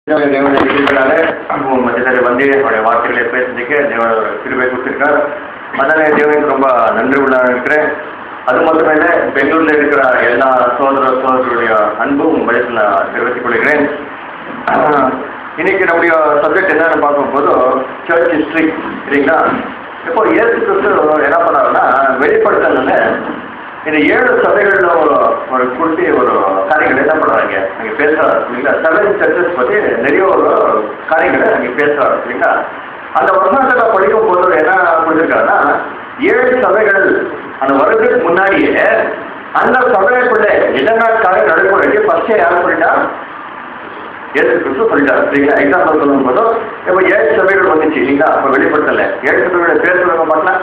தேவனுடைய தேவனுடைய கிருபையினால உங்கள் மத்தியில் வந்து அவருடைய வார்த்தைகளை பேசுறதுக்கு தேவன் ஒரு கிருபை கொடுத்துருக்கார் அதனால தேவனுக்கு ரொம்ப நன்றி உள்ளாக இருக்கிறேன் அது மட்டும் இல்லை பெங்களூரில் இருக்கிற எல்லா சோதர சோதரருடைய அன்பும் உங்களுக்கு நான் தெரிவித்துக் கொள்கிறேன் ஆஹ், இன்னைக்கு நம்முடைய சப்ஜெக்ட் என்னன்னு பார்க்கும்போது சர்ச் ஹிஸ்ட்ரி சரிங்களா இப்போ இயேசு கிறிஸ்து என்ன பண்ணாருன்னா வெளிப்படுத்தல இந்த ஏழு சபைகளில் ஒரு ஒரு குறித்து ஒரு காரியங்கள் என்ன பண்ணுறாங்க அங்கே பேசுகிறாரு இல்லைங்களா செவன் சர்ச்சஸ் பற்றி நிறைய ஒரு காரியங்களை அங்கே பேசுகிறாரு இல்லைங்களா அந்த வசனத்தில் படிக்கும் போது என்ன புரிஞ்சிருக்காருன்னா ஏழு சபைகள் அந்த வருடத்துக்கு முன்னாடியே அந்த சபைக்குள்ளே என்னென்ன காரியம் நடக்கும் வேண்டிய ஃபஸ்ட்டே யார் சொல்லிட்டா ஏசு கிறிஸ்து சொல்லிட்டாரு சரிங்களா எக்ஸாம்பிள் சொல்லும் போதும் இப்போ ஏழு சபைகள் வந்துச்சு இல்லைங்களா அப்போ வெளிப்படுத்தல ஏழு சபைகளோட பேர் சொல்லுங்க பார்க்கலாம்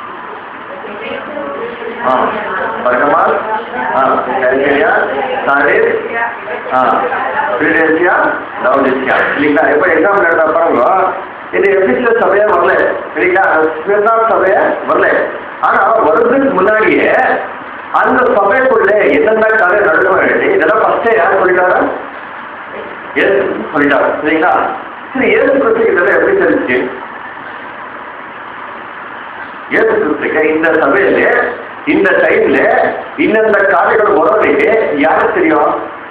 ஆ பர்கமால் ஆ கல்கேரியா சாரிஸ் ஆ ஃபிலிடேல்பியா லவுடேசியா இல்லைங்களா இப்போ எக்ஸாம்பிள் எடுத்தா பாருங்க இது எஃபிஷியல் சபையே வரல இல்லைங்களா ஸ்மிர்னா சபையே வரல ஆனால் வருடத்துக்கு முன்னாடியே அந்த சபைக்குள்ளே என்னென்ன காரியம் நடக்க வேண்டி இதெல்லாம் ஃபஸ்ட்டே யார் சொல்லிட்டாரா ஏசு சொல்லிட்டாரு சரிங்களா சரி ஏசு கிறிஸ்து இதெல்லாம் எப்படி தெரிஞ்சு ஏசு கிறிஸ்துக்கு இந்த சபையில இந்த டைம்ல இந்தந்த காரியங்கள் வர்றதுக்கு யாருக்கு தெரியும்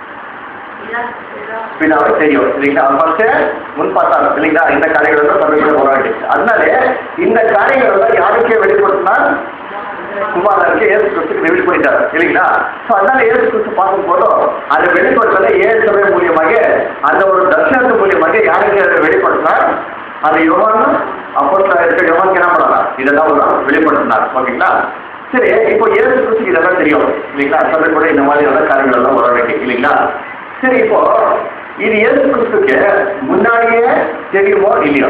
பின்னாவே தெரியும் இல்லைங்களா ஃபர்ஸ்ட் முன் பார்த்தாங்க இல்லைங்களா இந்த காரியங்கள் எல்லாம் சபைக்குள்ள வராது அதனால இந்த காரியங்கள் எல்லாம் யாருக்கே வெளிப்படுத்தினா குமாரனுக்கு ஏசு கிறிஸ்துக்கு ரிவீல் பண்ணிட்டாரு இல்லைங்களா ஸோ அதனால ஏசு கிறிஸ்து பார்க்கும்போது அதை வெளிப்படுத்தல ஏழு சபை மூலியமாக அந்த ஒரு தர்ஷனத்து மூலியமாக யாருக்கு அதை வெளிப்படுத்தினார் அந்த யோகான் அப்போ இருக்க யோகான் என்ன பண்ணலாம் இதெல்லாம் ஒரு வெளிப்படுத்தினார் ஓகேங்களா சரி இப்போ ஏசு கிறிஸ்துக்கு இதெல்லாம் தெரியும் இல்லைங்களா சபை கூட இந்த மாதிரி எல்லாம் காரியங்கள் எல்லாம் வர வேண்டிய இல்லைங்களா சரி இப்போ இது ஏசு கிறிஸ்துக்கு முன்னாடியே தெரியுமோ இல்லையோ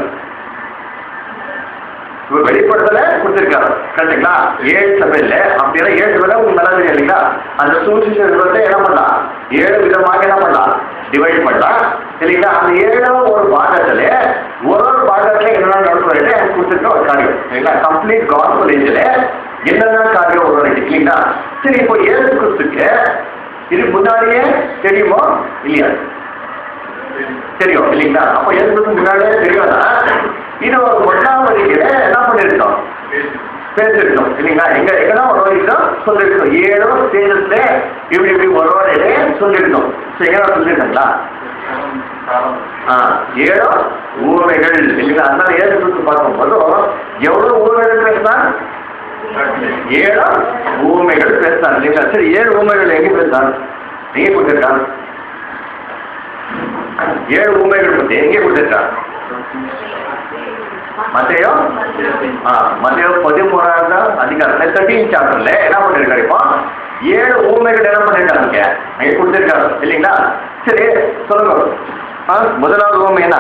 இப்போ வெளிப்படுத்தல கொடுத்துருக்காரு கரெக்டுங்களா ஏழு சபையில் அப்படின்னா ஏழு சபையில உங்களுக்கு நல்லா தெரியும் இல்லைங்களா அந்த சூழ்ச்சி விதத்தை என்ன பண்ணலாம் ஏழு விதமாக என்ன பண்ணலாம் டிவைட் பண்ணலாம் இல்லைங்களா அந்த ஏழு ஒரு பாகத்துல ஒரு ஒரு பாகத்துல என்னென்ன நடத்துவது எனக்கு கொடுத்துருக்க ஒரு காரியம் இல்லைங்களா கம்ப்ளீட் காஸ்பல் ஏஜில் என்னென்ன காரியம் ஒரு இல்லைங்களா சரி இப்போ ஏழு கிறிஸ்துக்கு இது முன்னாடியே தெரியுமோ இல்லையா தெரியும் இல்லைங்களா அப்போ எழுதுக்கு முன்னாடியே தெரியும்னா இது ஒரு ஒன்றாவதுக்கு என்ன பண்ணிருக்கோம் பேசிருக்கோம் இல்லைங்களா எங்க எங்கெல்லாம் ஒரு வரைக்கும் சொல்லிருக்கோம் ஏழோ ஸ்டேஜஸ்ல இப்படி இப்படி ஒரு வரையிலே சொல்லிருக்கோம் சரி எங்கெல்லாம் சொல்லியிருக்காங்களா ஆ ஏழோ ஊமைகள் இல்லைங்களா அதனால ஏழு குறித்து பார்க்கும்போது எவ்வளோ ஊமைகள் பேசினா ஏழோ ஊமைகள் பேசினார் இல்லைங்களா சரி ஏழு ஊமைகள் எங்கே பேசினார் எங்கே கொடுத்துருக்கான் ஏழு ஊமைகள் பற்றி எங்கே கொடுத்துருக்கான் மத்தையோ ஆ மத்தையோ பதிமூணாவது அதிகாரத்தில் தேர்ட்டீன் சாப்டர்ல என்ன பண்ணிருக்காரு இப்போ ஏழு ஊமைகள் என்ன பண்ணிருக்காங்க அங்கே கொடுத்துருக்காரு இல்லைங்களா சரி சொல்லுங்க ஆ முதலாவது ஊமை என்ன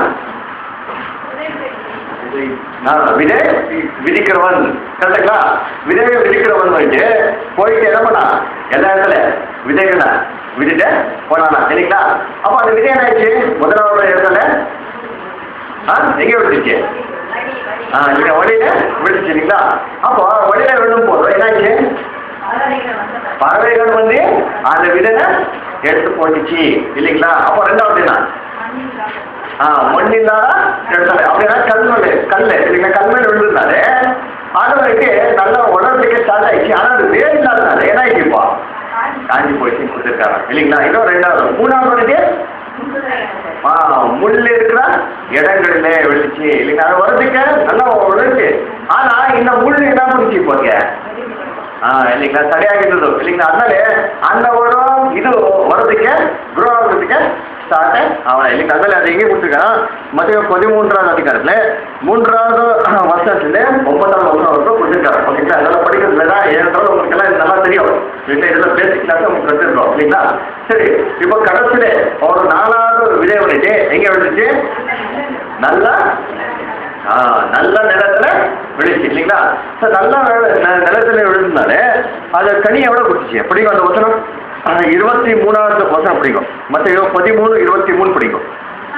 ஆ, விதை விதிக்கிறவன் கரெக்டுங்களா விதையை விதிக்கிறவன் வந்து போயிட்டு என்ன பண்ணா எல்லா இடத்துல விதைகளை விதிட்டு போனானா இல்லைங்களா அப்போ அந்த விதை என்ன ஆயிடுச்சு முதலாவது இடத்துல ஆ எங்கே விட்டுச்சு ஆ இங்க வழியில விழுந்துச்சு இல்லைங்களா அப்போ வழியில விழும் போது என்னாச்சு பறவைகள் வந்து அந்த விதனை எடுத்து போட்டுச்சு இல்லைங்களா அப்போ ரெண்டாவது என்ன ஆ மண்ணில்லாத இடத்துல அப்படின்னா கல்மண் கல் இல்லைங்களா கல்மண் விழுந்திருந்தாரு ஆடவருக்கு நல்லா உடம்புக்கு ஸ்டார்ட் ஆயிடுச்சு ஆனால் அது வேர் இல்லாதனால என்ன ஆயிடுச்சு இப்போ காஞ்சி போயிடுச்சு கொடுத்துருக்காங்க இல்லைங்களா இன்னும் ரெண்டாவது மூணாவது ஆ முள் இருக்கிற இடங்களிலே விழுந்துச்சு இல்லைங்களா அது வரதுக்கு நல்லா விழுந்துச்சு ஆனா இந்த முள் என்ன பண்ணுச்சு இப்போங்க ஆ இல்லைங்களா சரியாகிட்டது இல்லைங்களா அதனால அந்த ஒரு இது வரதுக்கு குரோ ஆகிறதுக்கு ஸ்டார்ட் அவன் இல்லைங்களா அதனால அது எங்கே கொடுத்துருக்கான் மத்திய பதிமூன்றாவது அதிகாரத்தில் மூன்றாவது வருஷத்துல ஒன்பதாவது வருஷம் வரைக்கும் கொடுத்துருக்காரு ஓகேங்களா அதெல்லாம் படிக்கிறதுல தான் ஏன்றது உங்களுக்கு எல்லாம் இது நல்லா தெரியும் இல்லை இதெல்லாம் பேசிக் கிளாஸ் உங்களுக்கு வச்சிருக்கோம் இல்லைங்களா சரி இப்போ கடைசியில ஒரு நாலாவது விதை வந்துட்டு எங்கே விழுந்துச்சு நல்லா ஆ நல்ல நிலத்துல விழுச்சு இல்லைங்களா சார் நல்ல நில- ந- நிலத்துல விழுந்தனால அது கனி எவ்வளோ கொடுத்துச்சு பிடிக்கும் அந்த வசனம் ஆ, இருபத்தி மூணாவது வசனம் பிடிக்கும் மற்ற பதிமூணு இருபத்தி மூணு பிடிக்கும்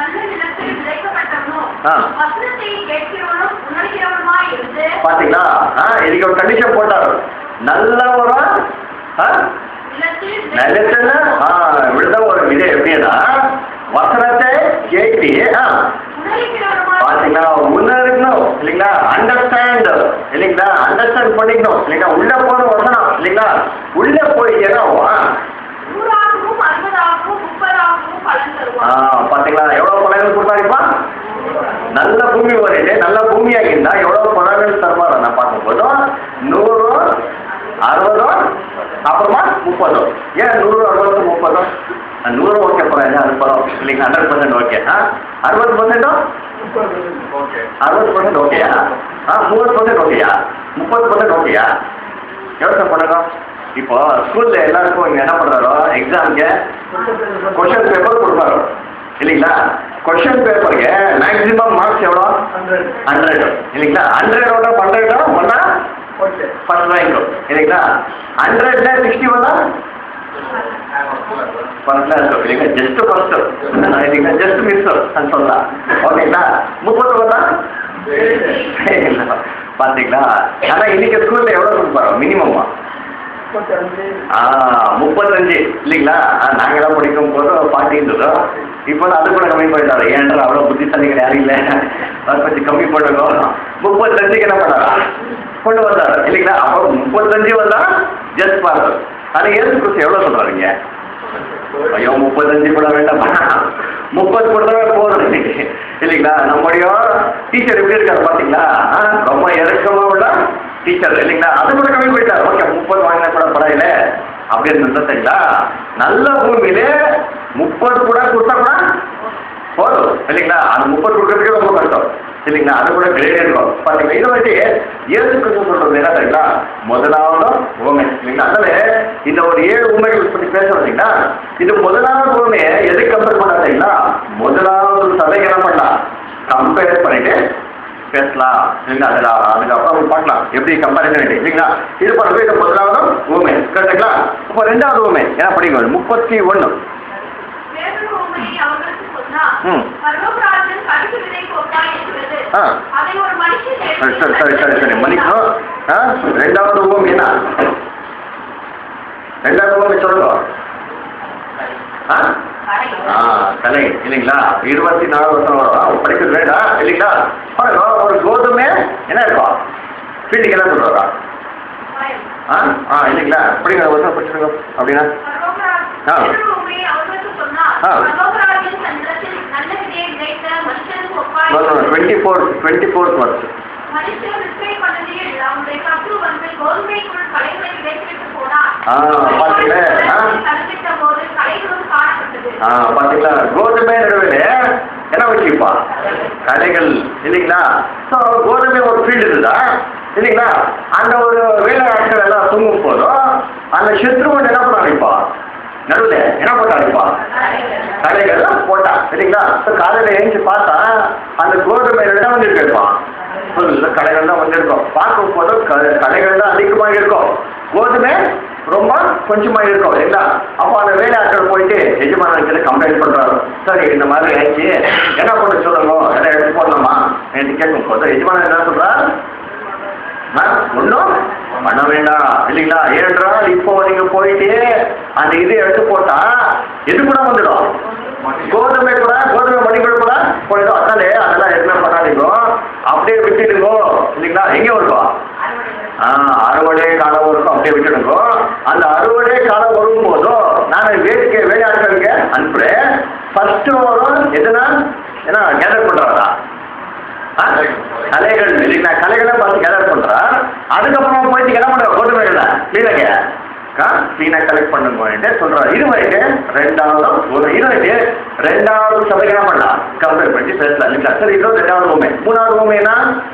ஆ. பார்த்தீங்களா ஆ இதுக்கு ஒரு கண்டிஷன் போட்டார் நல்ல ஒரு ஆ நிலத்துல ஆ விழுந்த ஒரு விதை எப்படின்னா வசனத்தை கேட்டு ஆ உணர்கிறவருமாய் பாத்தீங்களா உணரணும் இல்லைங்களா அண்டர்ஸ்டாண்ட் இல்லைங்களா அண்டர்ஸ்டாண்ட் பண்ணிக்கணும் இல்லைங்களா உள்ள போன வசனம் இல்லைங்களா உள்ள போய் என்ன ஆகும்? ஆ. நூறாகவும் அறுபதாகவும் முப்பதாகவும் பலன் ஆ, தருவார் பாத்தீங்களா எவ்வளவு பழங்கள் கொடுத்தாருப்பா நல்ல பூமி வரையிட்டு நல்ல பூமியாக இருந்தா எவ்வளவு பழங்கள் தருவார் நான் பார்க்கும்போது நூறு அறுபதோ அப்புறமா முப்பதோ ஏன் நூறு அறுபது முப்பதோ ஆ, நூறு ஓகே போறேன் அது பரவாயில்ல இல்லைங்க ஹண்ட்ரட் பர்சன்ட் ஓகே ஆ அறுபது பர்சன்டும் அறுபது பர்சன்ட் ஓகேயா ஆ மூணு பர்சன்ட் ஓகேயா முப்பது பர்சன்ட் ஓகேயா யோசனை பண்ணுங்க இப்போ ஸ்கூல்ல எல்லாருக்கும் இங்க என்ன பண்றாரோ எக்ஸாம்க்கு கொஷின் பேப்பர் கொடுப்பாரு இல்லைங்களா கொஷின் பேப்பருக்கு மேக்ஸிமம் மார்க்ஸ் எவ்வளோ ஹண்ட்ரட் இல்லைங்களா ஹண்ட்ரடோட ஹண்ட்ரடோ ஒன்னா ஃபர்ஸ்ட் ரேங்க் இல்லைங்களா ஹண்ட்ரட்ல சிக்ஸ்டி வந்தா ஃபர்ஸ்ட் கிளாஸ் இல்லைங்களா ஜஸ்ட் ஃபர்ஸ்ட் இல்லைங்களா ஜஸ்ட் மிஸ் ಅಂತ சொல்லலாம் ஓகேங்களா முப்பது வந்தா இல்ல. பாத்தீங்களா ஆனா இன்னைக்கு ஸ்கூல்ல எவ்வளவு கொடுப்பாரு மினிமமா ஆ முப்பத்தஞ்சு இல்லைங்களா ஆ, நாங்கெல்லாம் படிக்கும் போது ஃபார்ட்டி இருந்ததோ இப்போ அது கூட கம்மி பண்ணிட்டாரு ஏன்டா அவ்வளோ புத்திசாலிகள் யாரும் இல்லை அது கொஞ்சம் கம்மி பண்ணுங்க முப்பத்தஞ்சுக்கு என்ன பண்ணாரா கொண்டு வந்தாரு இல்லைங்களா அப்போ முப்பத்தஞ்சு வந்தா ஜஸ்ட் பாஸ் ஆனால் ஏசு குருசு எவ்வளோ சொல்றாருங்க ஐயோ முப்பத்தஞ்சு கூட வேண்டாம் முப்பது கொடுத்தவே போதும் இன்னைக்கு இல்லைங்களா நம்முடைய டீச்சர் எப்படி இருக்காரு பார்த்தீங்களா ஆ, ரொம்ப இறக்கமா உள்ள டீச்சர் இல்லைங்களா அது கூட கம்மி போயிட்டார் ஓகே முப்பது வாங்கினா கூட பரவாயில்ல அப்படின்னு இருந்துட்டீங்களா நல்ல பூமியில முப்பது கூட கொடுத்தா கூட போதும் இல்லைங்களா அந்த முப்பது கொடுக்கறதுக்கு ரொம்ப கஷ்டம் இல்லைங்களா அது கூட கிரேட் இருக்கும் பார்த்தீங்களா இதை வச்சு ஏசு கிறிஸ்து சொல்றது என்ன தெரியுங்களா முதலாவது உண்மை இல்லைங்களா அதனால இந்த ஒரு ஏழு உண்மைகள் பற்றி பேச வந்தீங்கன்னா இது முதலாவது உண்மையை எது கம்பேர் பண்ணா தெரியுங்களா முதலாவது சபைக்கு என்ன பண்ணலாம் கம்பேர் பண்ணிட்டு பேசலாம் இல்லைங்களா அதில் அதுக்கப்புறம் பார்க்கலாம் எப்படி கம்பேரிசன் இல்லைங்களா இது பண்ணுறது இது முதலாவது உண்மை கரெக்டுங்களா இப்போ ரெண்டாவது உண்மை என்ன படிங்க முப்பத்தி ஒன்று வேறொரு உண்மையை அவர்களுக்கு சொன்னார். ம். பரலோகராஜ்யம் கடுகு விதைக்கு ஒப்பாய் இருக்கிறது. ஆ. அதை ஒரு மனுஷன் சரி எடுத்து சரி சரி சரி சரி மன்னிக்கணும் ஆ ரெண்டாவது ஓம் என்ன ரெண்டாவது ஓம் சொல்லுங்க ஆ கரை. ஆ கலை இல்லைங்களா இருபத்தி நாலு வருஷம் வரும் படிக்கிறது வேண்டாம் இல்லைங்களா பாருங்க ஒரு கோதுமை என்ன இருக்கும் ஃபீல்டுக்கு என்ன சொல்கிறா பயம். ஆ ஆ இல்லைங்களா படிக்கிற வருஷம் படிச்சுருங்க அப்படின்னா பரலோகராஜ்- ஆ. வேறொரு உண்மையை அவர்களுக்கு சொன்னார். ஆ. பரலோகராஜ்யம் தன்னிடத்தில் நல்ல விதையை விதைத்த மனுஷனுக்கு ஒப்பாய் இருக்கிறது. டுவெண்ட்டி ஃபோர் டுவெண்ட்டி ஃபோர்த் வருஷம் மனுஷன் விற்பனை பண்ணுகையில் அவனுடைய சத்ரு வந்து கோதுமைக்குள் களைகளை விதைத்துவிட்டு போனார். ஆ, பாத்தீங்களே, ஆ. கருத்திட்ட போது களைகளும் காணப்பட்டது. ஆ பார்த்தீங்களா கோதுமை நடுவில் என்ன வச்சுப்பா கலைகள் இல்லைங்களா ஸோ கோதுமை ஒரு ஃபீல்டு இருக்குதா இல்லைங்களா அந்த ஒரு வேலை ஆட்கள் எல்லாம் தூங்கும் போதும் அந்த சத்ருவன் என்ன பண்ணான் இப்போ நடுவில் என்ன பண்ணான் இப்போ கலைகள் போட்டான் இல்லைங்களா ஸோ காலையில் எழுந்து பார்த்தா அந்த கோதுமை தான் வந்துருக்கேப்பா ஃபுல்லாக கலைகள் தான் வந்திருக்கும் பார்க்கும் போது க கலைகள் தான் அதிகமாக இருக்கும் கோதுமை ரொம்ப கொஞ்சமாக இருக்கும் இல்லைங்களா அப்போ அந்த வேலையாட்கள் போயிட்டு எஜமானங்கிட்ட கம்ப்ளைண்ட் பண்ணுறாரு சரி இந்த மாதிரி ஆயிடுச்சு என்ன பண்ண சொல்லுங்க என்ன எடுத்து போடலாமா என்று கேட்கும் போது எஜமானன் என்ன சொல்றா ஆ ஒன்றும் பண்ண வேண்டாம் இல்லைங்களா ஏனென்றால் இப்போ நீங்க போயிட்டு அந்த இது எடுத்து போட்டா எது கூட வந்துடும் கோதுமை கூட கோதுமை மணிகள் கூட போயிடும் அதனாலே அதெல்லாம் எதுவுமே பண்ணாதீங்க அப்படியே விட்டுடுங்க இல்லைங்களா எங்கே வருவோம் ஆ அறுவடை காலம் இருக்கும் அப்படியே விட்டுடுங்க அந்த அறுவடை காலம் வரும்போதும் நான் வேடிக்கை வேலையாட்களுக்கு அனுப்புறேன் ஃபர்ஸ்ட் வரும் எதுனா ஏன்னா கேதர் பண்றாரா ஆ? கலைகள் இல்லைங்களா கலைகளை பார்த்து கேதர் பண்றா அதுக்கப்புறம் போயிட்டு என்ன பண்ற கோதுமைகளை கிளீனங்க கிளீனாக கலெக்ட் பண்ணுங்க சொல்றாரு இது வரைக்கும் ரெண்டாவது ஒரு இது வரைக்கும் ரெண்டாவது சபைக்கு என்ன பண்ணலாம் கம்பேர் பண்ணி பேசலாம் இல்லைங்களா சரி இது ரெண்டாவது உண்மை மூணாவது உண்மைனா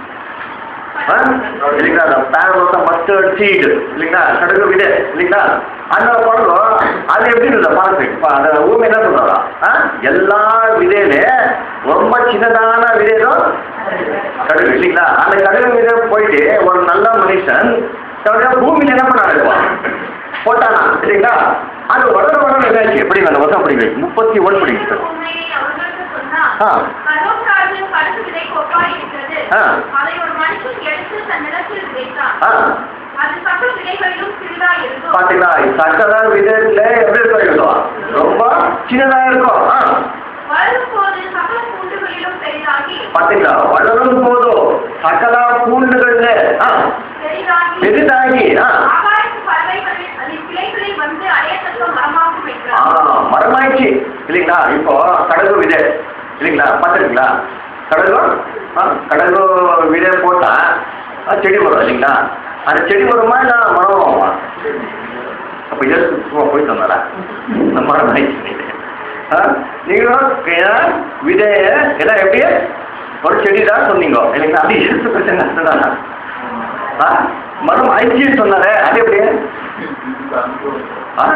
ஆ? இல்லைங்களா அந்த பேரலோட மஸ்டர்ட் சீடு இல்லைங்களா கடுகு விடு இல்லைங்களா அந்த பழம் அது எப்படி இருந்தது பார்த்து இப்போ அந்த ஊமை என்ன சொல்றாரா ஆ? எல்லா விதையில ரொம்ப சின்னதான விதையும் கடுகு இல்லைங்களா அந்த கடுகு விதை போயிட்டு ஒரு நல்ல மனுஷன் தன்னுடைய பூமியில என்ன பண்ணாரு இப்போ? போட்டானா இல்லைங்களா அது வளர வளர என்னாச்சு எப்படி அந்த வருஷம் அப்படி முப்பத்தி ஒன்று படிங்க சார் உண்மையை அவர்களுக்கு சொன்னார். ஆ. பரலோகராஜ்யம் கடுகு விதைக்கு ஒப்பாய் இருக்கிறது. ஆ. அதை ஒரு மனுஷன் எடுத்து தன் நிலத்தில் விதைத்தான். ஆ அது சகல விதைகளிலும் சிறிதாய் இருக்கும். பாத்தீங்களா சக்கரை விதத்துல எப்படி இருக்கும் ரொம்ப சின்னதா இருக்கும் ஆ பாத்தீங்களா வளரும் போதும் சகல பூண்டுகள்ல ஆ, பெரிதாகி பெரிதாகி ஆ, ஆகாயத்து பறவைகளில் அதன் கிளைகளில் வந்து அடையத்தக்க மரமாகும் ஆ, என்றார் மரமாயிடுச்சு இல்லைங்களா இப்போ கடகு விதை இல்லைங்களா பார்த்துருக்கீங்களா கடகு ஆ கடகு விதை போட்டா அது செடி வரும் இல்லைங்களா அந்த செடி வருமா இல்லை மரம் வருமா அப்போ எதுக்கு சும்மா போய் சொன்னாரா இந்த மரம் ஆயிடுச்சு ஆ நீங்களும் ஏன் விதைய எல்லாம் எப்படி ஒரு செடி தான் சொன்னீங்க இல்லைங்களா அது எதுக்கு பிரச்சனை அதுதானா ஆ மரம் ஆயிடுச்சுன்னு சொன்னாரே அது எப்படி ஆ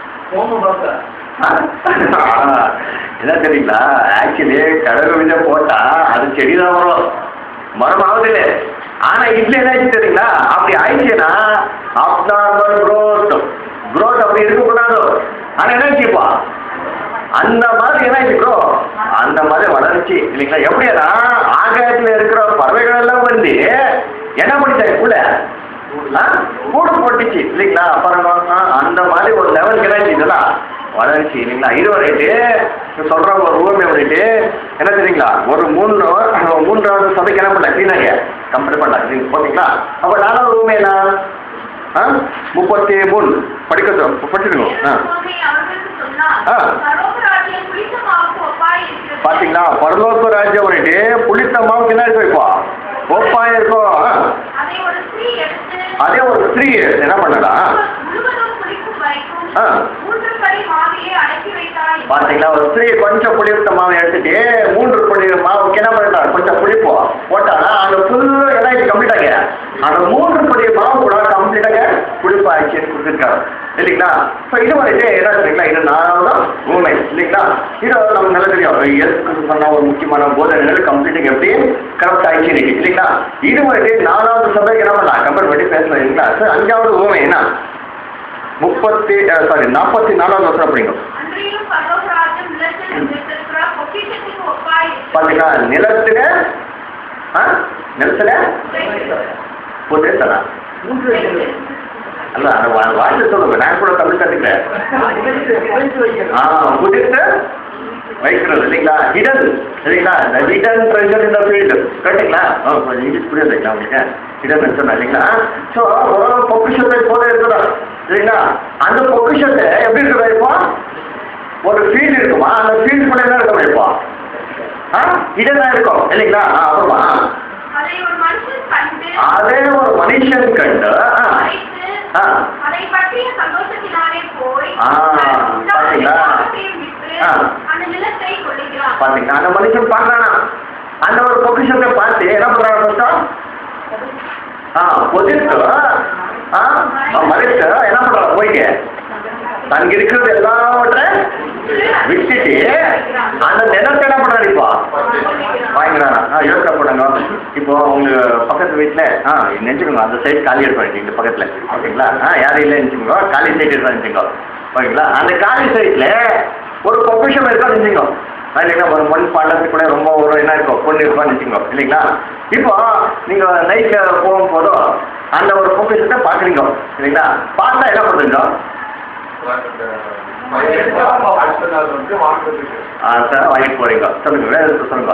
ஆ, என்ன தெரியுங்களா ஆக்சுவலி கடகு விதை போட்டா அது செடி தான் வரும் மரம் ஆகுது ஆனா இதுல என்ன ஆச்சு தெரியுங்களா அப்படி ஆயிடுச்சுன்னா அப்நார்மல் growth growth அப்படி இருக்கக்கூடாது ஆனா என்ன ஆச்சுப்பா அந்த மாதிரி என்ன ஆச்சு bro அந்த மாதிரி வளர்ச்சி இல்லைங்களா எப்படின்னா ஆகாயத்துல இருக்கிற பறவைகள் எல்லாம் வந்து என்ன பண்ணிட்டாங்க உள்ள ஆ? கூடு போட்டுச்சு இல்லைங்களா பாருங்க ஆ, அந்த மாதிரி ஒரு லெவலுக்கு என்ன இதெல்லாம் வளர்ச்சி இல்லைங்களா இது வரைட்டு சொல்ற ஒரு ரூம் எப்படிட்டு என்ன தெரியுங்களா ஒரு மூணு மூன்றாவது சபைக்கு என்ன பண்ண கிளீனாக கம்ப்ளீட் பண்ணலாம் நீங்க போட்டீங்களா அப்போ நாலாவது ரூம் என்ன ஆ முப்பத்தி மூணு படிக்க படிச்சிருங்க ஆ சுவாமி அவர்களுக்கு சொன்னார் ஆ. பரலோகராஜ்யம் புளித்த மாவுக்கு ஒப்பாய் இருக்கிறது பாத்தீங்களா பரலோக ராஜ்யம் வந்துட்டு புளித்த மாவுக்கு என்ன இருக்கும் இப்போ ஒப்பாயம் இருக்கும் ஆ. அதை ஒரு ஸ்திரீ எடுத்து அதே ஒரு ஸ்திரீ என்ன பண்ணடா முழுவதும் புளிக்கும் வரைக்கும் ஆ. மூன்று படி மாவிலே அடக்கி வைத்தாய் பாத்தீங்களா ஒரு ஸ்திரீ கொஞ்சம் புளித்த மாவை எடுத்துட்டு மூன்று புளி மாவுக்கு என்ன பண்ணிட்டா கொஞ்சம் புளிப்போ போட்டானா அந்த ஃபுல்லு என்ன கம்ப்ளீட் ஆகிய அந்த மூன்று புளி மாவு கூட கம்ப்ளீட்டாக புளிப்பாயிடுச்சுன்னு கொடுத்துருக்காரு இல்லைங்களா ஸோ இது வந்துட்டு என்ன தெரியுங்களா இது நாலாவது தான் உண்மை இல்லைங்களா இது நமக்கு நல்லா தெரியும் இயேசு சொன்ன ஒரு முக்கியமான போதனைகள் கம்ப்ளீட்டாக எப்படி கரெக்ட் ஆயிடுச்சு இன்னைக்கு இல்லைங்களா இது வந்துட்டு நாலாவது சபைக்கு என்ன பண்ணலாம் கம்பேர் பண்ணி பேசலாம் இல்லைங்களா சார் அஞ்சாவது ஊமை என்ன முப்பத்தி சாரி நாற்பத்தி நாலாவது வருஷம் அப்படிங்க அன்றையும் பரலோகராஜ்யம் நிலத்தில் வைத்திருக்கிற பொக்கிஷத்துக்கு ஒப்பாய் இருக்கிறது. பாத்தீங்களா நிலத்துல ஆ நிலத்துல புதேசனா அல்ல அந்த வா- வார்த்தை சொல்லுங்க நான் கூட தமிழ் கற்றுக்கிறேன் ஆ புதித்து வைக்கிறது இல்லைங்களா ஹிடன் இல்லைங்களா இந்த ஹிடன் ட்ரெஷர் இந்த ஃபீல்டு கரெக்டுங்களா ஆ கொஞ்சம் இங்கிலீஷ் புரியுது இல்லைங்களா உங்களுக்கு ஹிடன் சொன்னா இல்லைங்களா ஸோ ஒரு பொக்கிஷத்தை போல இருக்குதா இல்லைங்களா அந்த பொக்கிஷத்தை எப்படி இருக்குதா இப்போ ஒரு ஃபீல்டு இருக்குமா அந்த ஃபீல்டு கூட என்ன இருக்கும் இப்போ ஆ இதெல்லாம் இருக்கும் இல்லைங்களா ஆ அப்புறமா அதை ஒரு மனுஷன் கண்டு அதே ஒரு மனுஷன் கண்டு ஆ மறைத்து ஆ அதை பற்றிய சந்தோஷத்தினாலே போய் ஆ, பாத்தீங்களா? எல்லாவற்றையும் விட்டு ஆ. அந்த நிலத்தை கொள்ளுகிறான் பாத்தீங்களா அந்த மனுஷன் பார்க்கறானா அந்த ஒரு பொக்கிஷத்தை பார்த்து என்ன பண்றாங்க ஃபர்ஸ்ட் ஆ பொதித்து ஆ மறைத்து என்ன பண்றாங்க போயிட்டு தனக்கு இருக்கிறது எல்லாவற்றையும் விட்டுட்டு அந்த நிலத்தை என்ன பண்றாரு இப்போ வாங்கிக்கிறானா ஆ யோசனை பண்ணுங்க இப்போ உங்க பக்கத்து வீட்டில் ஆ நினச்சிக்கோங்க அந்த சைடு காலி எடுப்பாங்க இந்த பக்கத்தில் ஓகேங்களா ஆ யாரும் இல்லை நினச்சிக்கோங்க காலி சைடு இருக்கான்னு நினச்சிக்கோ ஓகேங்களா அந்த காலி சைடில் ஒரு பொக்கிஷம் இருக்கா நினச்சிக்கோ இல்லைங்களா ஒரு மண் பாண்டத்துக்கு கூட ரொம்ப ஒரு என்ன இருக்கும் பொண்ணு இருப்பான்னு நினச்சிக்கோ இல்லைங்களா இப்போ நீங்கள் நைட்டில் போகும்போதோ அந்த ஒரு பொக்கிஷத்தை பார்க்குறீங்க இல்லைங்களா பார்த்தா என்ன பண்ணுறீங்க ஆ சார் வாங்கிட்டு போகிறீங்க சொல்லுங்கள் வேறு எதுக்கு சொல்லுங்க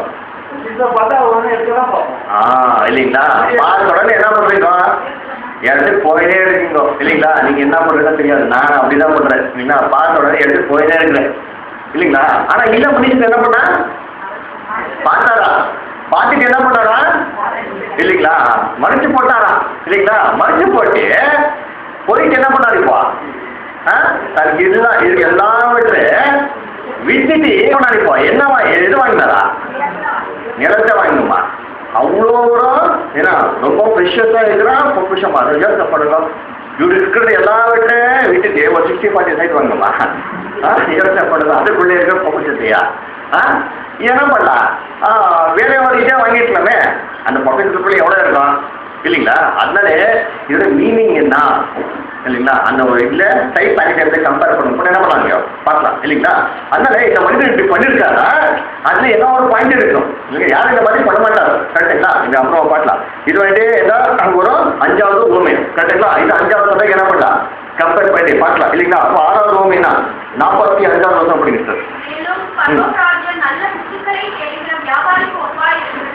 ஆ இல்லைங்களா பார்த்த உடனே என்ன பண்றீங்க எடுத்து போயிட்டே இருக்கீங்க இல்லைங்களா நீங்க என்ன பண்றீங்கன்னு தெரியாது நான் அப்படிதான் பண்றேன் இல்லைங்களா பார்த்த உடனே எடுத்து போயிட்டே இருக்கிறேன் இல்லைங்களா ஆனா இல்ல மனுஷன் என்ன பண்ணா பார்த்தாரா பார்த்துட்டு என்ன பண்ணாரா இல்லைங்களா மறைச்சு போட்டாரா இல்லைங்களா மறைச்சு போட்டு போயிட்டு என்ன பண்ணாரு இப்போ ஆ தனக்கு இதுதான் இது எல்லாவற்றையும் விட்டுட்டு என்ன பண்ணாரு இப்போ என்ன வா- எது வாங்கினாரா நிலத்தை வாங்கணுமா அவ்வளோ தூரம் ஏன்னா ரொம்ப ப்ரெஷஸாக இருக்கிறான் பொக்கிஷமா அதை யோசனை பண்ணுங்க இவரு இருக்கிறது எல்லாவற்றையும் விட்டுட்டு ஒரு சிக்ஸ்டி ஃபார்ட்டி சைட் வாங்கணுமா ஆ யோசனை பண்ணுங்க அதுக்குள்ளே இருக்கிற பொக்கிஷத்தையா ஆ என்ன பண்ணலாம் ஆ வேற ஒரு இதே வாங்கிக்கலாமே அந்த பொக்கிஷத்துக்குள்ளே எவ்வளோ இருக்கும் இல்லைங்களா அதனால இதோட மீனிங் என்ன இல்லைங்களா அந்த ஒரு இதில் டைப் பாக்கெட்டை கம்பேர் பண்ணும்போது என்ன பண்ணாங்க பார்க்கலாம் இல்லைங்களா அதனால இந்த மனிதன் இப்படி பண்ணியிருக்காரா அதுல என்ன ஒரு பாயிண்ட் இருக்கும் இல்லைங்க யாரும் இந்த மாதிரி பண்ண மாட்டாரு கரெக்டுங்களா இது அப்புறம் பார்க்கலாம் இது வந்துட்டு ஏதாவது ஒரு அஞ்சாவது ஊமை கரெக்டுங்களா இது அஞ்சாவது சபைக்கு என்ன பண்ணலாம் கம்பேர் பண்ணி பார்க்கலாம் இல்லைங்களா அப்போ ஆறாவது ஊமைனா நாற்பத்தி அஞ்சாவது வருஷம் அப்படிங்க சார் மேலும் பரலோகராஜ்யம் நல்ல முத்துக்களை தேடுகிற வியாபாரிக்கு ஒப்பாய் இருக்கிறது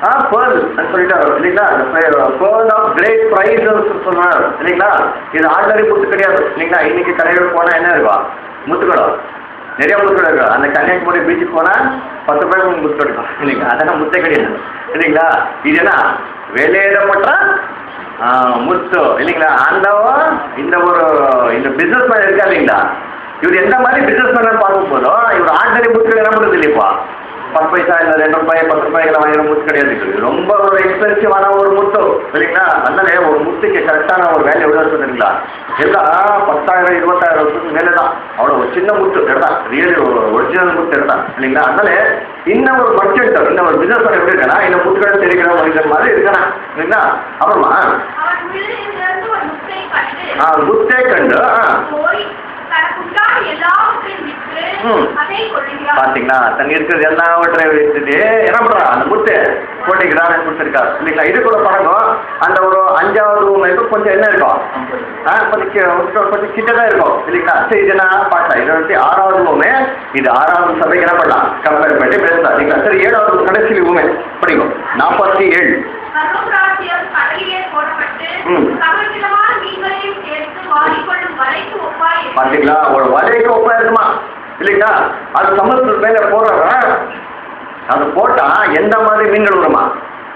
ஆ பேர்ல் சொல்லிட்டாரு இல்லைங்களா பேர்ல் ஆஃப் கிரேட் ப்ரைஸ் சொன்னார் இல்லைங்களா இது ஆர்டினரி முத்து கிடையாது இல்லைங்களா இன்னைக்கு கடைகளுக்கு போனால் என்ன இருக்கும் முத்துக்கடம் நிறைய முத்துக்கடம் இருக்கும் அந்த கன்னியாகுமரி பீச்சுக்கு போனால் பத்து ரூபாய்க்கு உங்களுக்கு முத்து கிடைக்கும் இல்லைங்களா அதெல்லாம் முத்தே கிடையாது இல்லைங்களா இது என்ன வெளியேறப்பட்ட ஆ, முத்து இல்லைங்களா அந்த இந்த ஒரு இந்த பிஸ்னஸ் மேன் இருக்கா இல்லைங்களா இவர் எந்த மாதிரி பிஸ்னஸ் மேன் பார்க்கும் போதும் இவர் ஆர்டினரி முத்துக்கள் என்ன பண்ணுறது இல்லைப்பா பத்து பைசா இல்லை ரெண்டு ரூபாய் பத்து ரூபாய்க்கு வாங்கிற முத்து கிடையாது இது ரொம்ப ஒரு எக்ஸ்பென்சிவான ஒரு முத்து இல்லைங்களா அதனால ஒரு முத்துக்கு கரெக்டான ஒரு வேல்யூ எவ்வளோ இருக்குங்களா எல்லாம் பத்தாயிரம் இருபத்தாயிரம் வருஷத்துக்கு மேலே தான் அவ்வளோ ஒரு சின்ன முத்து எடுத்தான் ரியலி ஒரிஜினல் முத்து எடுத்தான் இல்லைங்களா அதனால இன்னும் ஒரு பட்ஜெட் இன்னும் ஒரு பிசினஸ் எப்படி இருக்கா இந்த முத்துக்களை தெரிகிற மனிதன் மாதிரி இருக்கானா இல்லைங்களா அப்புறமா அவன் உள்ளிருந்து ஒரு முத்தை கண்டு ஆ, முத்தே கண்டு ஆ போய் தனக்குண்டான எல்லாவற்றையும் விற்று ம். அதை கொள்ளுகிறான் பாத்தீங்களா தன் இருக்கிறது எல்லாவற்றை வைத்துட்டு என்ன பண்றா அந்த முத்து போட்டிக்கிறான் கொடுத்துருக்கா இல்லைங்களா இது கூட பாருங்க அந்த ஒரு அஞ்சாவது ரூம்ல இருக்கும் கொஞ்சம் என்ன இருக்கும் ஆ கொஞ்சம் கி- கொஞ்சம் கொஞ்சம் கிட்ட தான் இருக்கும் இல்லைங்களா சரி இது நான் பார்த்தேன் இதை வந்து ஆறாவது ரூமு இது ஆறாவது சபைக்கு என்ன பண்ணலாம் கம்பேர் பண்ணி பேசலாம் இல்லைங்களா சரி ஏழாவது கடைசி ரூமு படிக்கும் நாற்பத்தி ஏழு சர்வபிராசியம் கடலிலே போடப்பட்டு ம். சகலவிதமான மீன்களையும் சேர்த்து வாரிக்கொள்ளும் வலைக்கு ஒப்பாய் இருக்கிறது. பாத்தீங்களா ஒரு வலைக்கு ஒப்பா இருக்குமா இல்லைங்களா அது சமுத்திரத்து மேல போடுறாங்க அது போட்டா எந்த மாதிரி மீன்கள் வருமா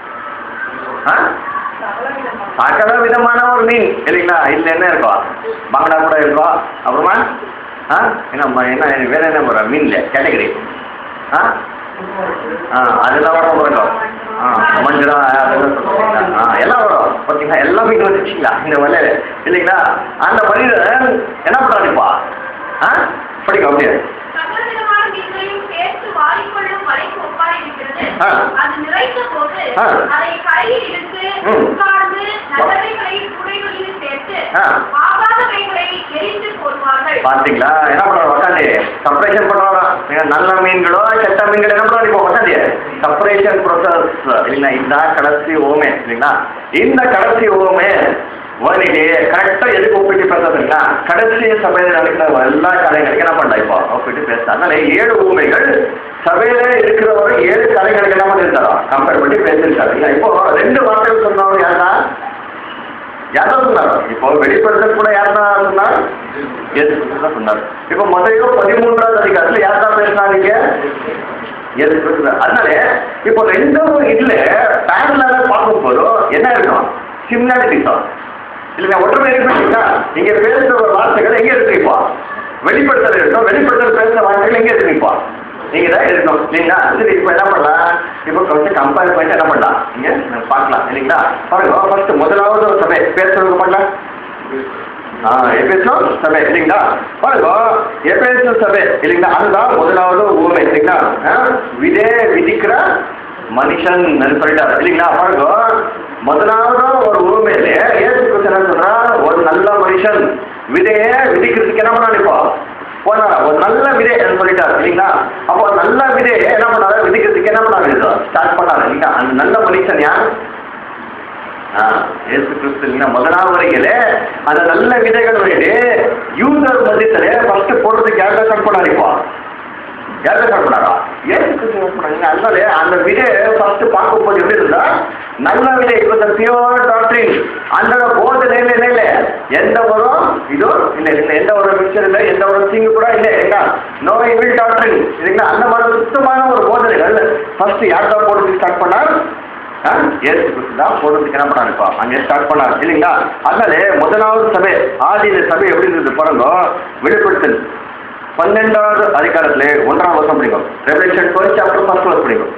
ஆ? சகல விதமான ஒரு மீன் இல்லைங்களா இதுல என்ன இருக்கும் பங்களா கூட இருக்கும் அப்புறமா ஆ என்ன ம- என்ன வேற என்ன போற மீன்ல கேட்டகரி ஆ ஆ அதெல்லாம் வரும் வரும் ஆ மஞ்சளா அதெல்லாம் சொல்றீங்களா ஆ எல்லாம் வரும் பார்த்தீங்களா எல்லா மீன் வந்துச்சுங்களா இந்த வலையில இல்லைங்களா அந்த மனிதன் என்ன பண்றாருப்பா ஆ படிக்க அப்படியே சகலவிதமான மீன்களையும் சேர்த்து வாரிக்கொள்ளும் வலைக்கு ஒப்பாய் இருக்கிறது. ஆ. அது நிறைந்த போது ஆ. அதை கையில் இழுத்து ம். உட்கார்ந்து நல்லவைகளை குடைகளில் சேர்த்து ஆ. ஆகாதவைகளை எரிந்து போடுவார்கள் பாத்தீங்களா என்ன பண்றாரு உட்காந்து செப்பரேஷன் பண்றாரா நீங்க நல்ல மீன்களோ கெட்ட மீன்களோ என்ன பண்றாரு இப்போ உட்காந்து செப்பரேஷன் ப்ரொசஸ் இல்லைங்களா இதுதான் கடைசி ஓமே இல்லைங்களா இந்த கடைசி ஓமே வரிக்கு கரெக்டா எதுக்கு ஒப்பிட்டு பேசுறதுங்களா கடைசி சபையில நடக்கிற எல்லா கலைகளுக்கு என்ன பண்ணலாம் இப்போ ஒப்பிட்டு பேச அதனால ஏழு ஊமைகள் சபையில இருக்கிறவரை ஏழு கலைகளுக்கு என்ன பண்ணிருக்காரோ கம்பேர் பண்ணி பேசியிருக்காரு இல்ல இப்போ ரெண்டு வார்த்தைகள் சொன்னவர் யாருன்னா யார் தான் சொன்னார் இப்போ வெளிப்படுத்தல் கூட யார் தான் சொன்னார் இயேசு கிறிஸ்து தான் சொன்னார் இப்போ முதலையோ பதிமூன்றாவது அதிகாரத்தில் யார் தான் பேசினாங்க இயேசு கிறிஸ்து தான். அதனால இப்போ ரெண்டும் இதுல பேரலாக பார்க்கும்போது என்ன இருக்கும் சிமிலாரிட்டிஸ் தான் இல்லைங்க ஒற்றுமை இருக்குங்களா நீங்க பேசுற ஒரு வார்த்தைகள் எங்க இருக்கு இப்போ வெளிப்படுத்தல் இருக்கும் வெளிப்படுத்தல் பேசுற வார்த்தைகள் எங்க இருக்கு இப்போ நீங்க தான் இருக்கணும் இல்லைங்களா சரி இப்போ என்ன பண்ணலாம் இப்போ கொஞ்சம் கம்பேர் பண்ணிட்டு என்ன பண்ணலாம் நீங்க பார்க்கலாம் இல்லைங்களா பாருங்க ஃபர்ஸ்ட் முதலாவது ஒரு சபை பேசுறது பண்ணலாம் ஆ எபேசம் சபை இல்லைங்களா பாருங்க எபேசம் சபை இல்லைங்களா அதுதான் முதலாவது ஊமை இல்லைங்களா ஆ, விதே விதிக்கிற மனுஷன் சொல்லிட்டார் இல்லைங்களா பாருங்க முதலாவது ஒரு ஊமையில ஏசு கிறிஸ்து என்ன சொல்றா ஒரு நல்ல மனுஷன் விதைய விதிக்கிறதுக்கு என்ன பண்ணா இப்போ போனாரா ஒரு நல்ல விதை சொல்லிட்டார் இல்லைங்களா அப்போ நல்ல விதை என்ன பண்ணாரு விதிக்கிறதுக்கு என்ன பண்ணாரு ஸ்டார்ட் பண்ணாரு இல்லைங்களா அந்த நல்ல மனுஷன் யார் ஆ, இயேசு கிறிஸ்து இல்லைங்களா முதலாவது வரையிலே அந்த நல்ல விதைகள் வரையிலே யூதர் மத்தியத்திலே ஃபர்ஸ்ட் போடுறதுக்கு யார் ஸ்டார்ட் பண்ணாரு இப்போ யார் ஸ்டார்ட் பண்ணாரா ஏசு கிறிஸ்து start பண்ணாங்க அதனால அந்த விதை ஃபர்ஸ்ட் பார்க்கும்போது எப்படி இருந்தா நல்ல விதை இப்போ பியூர் டாக்டரின் அந்த போதனை நிலையில எந்த ஒரு இதோ இல்லை இல்லை எந்த ஒரு மிக்சர் இல்லை எந்த ஒரு தீங்கு கூட இல்லை இல்லைங்களா நோ இவில் டாக்டரின் இல்லைங்களா அந்த மாதிரி சுத்தமான ஒரு போதனைகள் ஃபர்ஸ்ட் யார் தான் போடுறதுக்கு ஸ்டார்ட் பண்ணார் ஆ? இயேசு கிறிஸ்து தான் போடுறதுக்கு என்ன பண்ணாரு இப்போ அங்கே ஸ்டார்ட் பண்ணார் இல்லைங்களா அதனால முதலாவது சபை ஆதியில சபை எப்படி இருந்தது பாருங்க வெளிப்படுத்தல் பன்னெண்டாவது அதிகாரத்திலே ஒன்றாம் வருஷம் படிக்கும் ரெவலேஷன் டுவெல் சாப்டர் ஃபர்ஸ்ட் வருஷம் படிக்கும்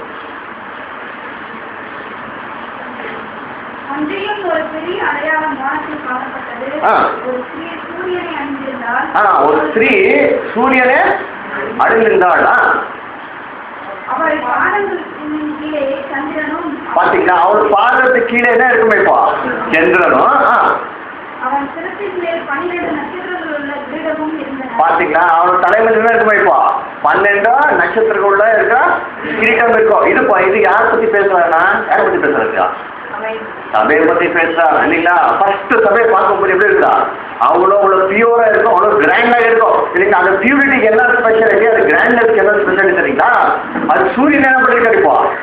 அன்றையும் ஒரு பெரிய அடையாளம் வானத்தில் காணப்பட்டது ஆ. ஒரு ஸ்ரீ சூரியனை அணிந்திருந்தால் ஆ ஒரு ஸ்திரீ சூரியனே அழிந்திருந்தாளா அவள் பாதங்களின் கீழே சந்திரனும் பாத்தீங்களா அவர் பாதத்துக்கு கீழே என்ன இருக்குமே இப்போ சந்திரனும் ஆ அவன் சிரத்தின் மேல் பன்னிரண்டு நட்சத்திரங்கள் உள்ள கிரீடமும் இருந்தன பாத்தீங்களா அவன் தலைமையில் என்ன இருக்குமா இப்போ பன்னெண்டா நட்சத்திரங்களுள்ள இருக்கிற கிரீட்டம் இருக்கும் இது பா- இது யார் பத்தி பேசுறாங்கன்னா யாரை பத்தி பேசுறாங்க அவை சபையை பத்தி பேசுறாங்க இல்லைங்களா ஃபர்ஸ்ட் சபையை பார்க்கும்போது எப்படி இருக்கா அவ்வளோ அவ்வளோ பியூரா இருக்கும் அவ்வளோ கிராண்டா இருக்கும் இல்லைங்களா அந்த பியூரிட்டிக்கு என்ன ஸ்பெஷாலிட்டி அது கிராண்டஸ்க்கு என்ன ஸ்பெஷாலிட்டி தெரியுங்களா அது சூரியன் என்ன பண்ணிருக்காரு இப்போ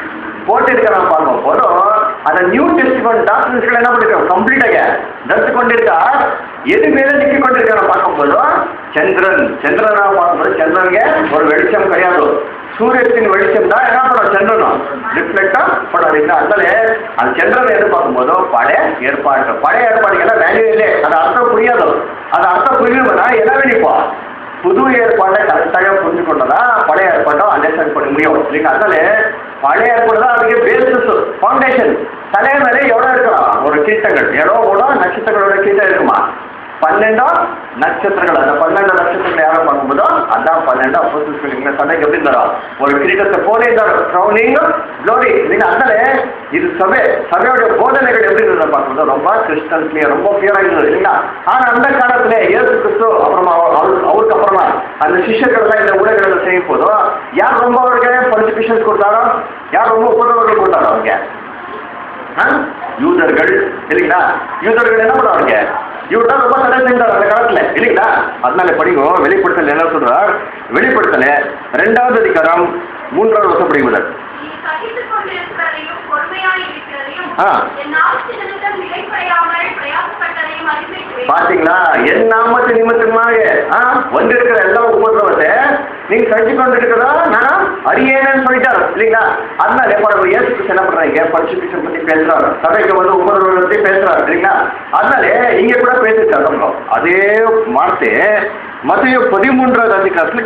போட்டிருக்கிறான் பார்க்கும் போதும் அந்த நியூ டெஸ்டிமெண்ட் டாக்டர்ஸ்கள் என்ன பண்ணிருக்காங்க கம்ப்ளீட்டாக தடுத்து கொண்டிருக்கார் எது மேல நிக்க கொண்டிருக்கான பார்க்கும்போது சந்திரன் சந்திரனா பார்க்கும்போது சந்திரனுக்கு ஒரு வெளிச்சம் கிடையாது சூரியத்தின் வெளிச்சம் தான் என்ன பண்ணும் சந்திரனும் ரிஃப்ளெக்டா படாது அதனால அந்த சந்திரன் எது பார்க்கும்போது பழைய ஏற்பாடு பழைய ஏற்பாடுகள்லாம் வேல்யூ இல்லை அது அர்த்தம் புரியாது அது அர்த்தம் புரியணும்னா என்ன வேணிப்போம் புது ஏற்பாட்டை கரெக்டாக புரிஞ்சு கொண்டதா பழைய ஏற்பாட்டை அண்டர்ஸ்டாண்ட் பண்ண முடியும் இல்லைங்க அதனால பழைய ஏற்பாடு தான் அதுக்கு பேசிஸ் ஃபவுண்டேஷன் தலை மேலே எவ்வளோ இருக்கலாம் ஒரு கீட்டங்கள் எவ்வளோ கூட நட்சத்திரங்களோட கீட்டம் இருக்குமா பன்னெண்டோ நட்சத்திரங்கள் அந்த பன்னெண்டு நட்சத்திரங்கள் யாரை பார்க்கும்போதோ அதான் பன்னெண்டு அப்போசிஸ் இந்த சபைக்கு எப்படி தரும் ஒரு கிரீடத்தை போலே தரும் க்ரௌனிங் க்ளோரி நீங்க அதனால இது சபை சபையோட போதனைகள் எப்படி இருந்ததை பார்க்கும்போது ரொம்ப கிறிஸ்டல் கிளியர் ரொம்ப கிளியரா இருந்தது இல்லைங்களா ஆனா அந்த காலத்துல இயேசு கிறிஸ்து அப்புறமா அவர் அவரு- அவருக்கு அப்புறமா அந்த சிஷ்யர்கள் எல்லாம் இந்த ஊழல்களை செய்யும் போதும் யார் ரொம்ப அவருக்கு பர்சிபிஷன்ஸ் கொடுத்தாரோ யார் ரொம்ப உபதிரவங்கள் கொடுத்தாரோ அவங்க ஆ? யூதர்கள் இல்லைங்களா யூதர்கள் என்ன பண்ணுவாங்க இவர் தான் ரொம்ப தடை செஞ்சார் அந்த காலத்துல இல்லைங்களா அதனால படிங்க வெளிப்படுத்தல் என்ன சொல்றார் வெளிப்படுத்தல ரெண்டாவது அதிகாரம் மூன்றாவது வருஷம் படிக்குதல் நீ சகித்துக் கொண்டிருக்கிறதையும் பொறுமையாய் இருக்கிறதையும் ஆ. என் நாமத்து நிமித்தம் நிலைப்படையாமல் பிரயாசப்பட்டதையும் அறிந்திருக்கிறேன் பாத்தீங்களா என் நாமத்து நிமித்தமாக ஆ வந்திருக்கிற எல்லா உபதிரவத்தை நீங்க சகிச்சு கொண்டு இருக்கிறதா நான் அறியேன்னு சொல்லிட்டாரு இல்லைங்களா அதனால படம் இயேசு கிறிஸ்து என்ன பண்றாங்க பரிசுத்தம் பத்தி பேசுறாரு சபைக்கு வந்து உபதிரவத்தை பத்தி பேசுறாரு இல்லைங்களா அதனால இங்க கூட பேசிருக்காரு அதே வார்த்தை மத்திய பதிமூன்றாவது அதிகாரத்துல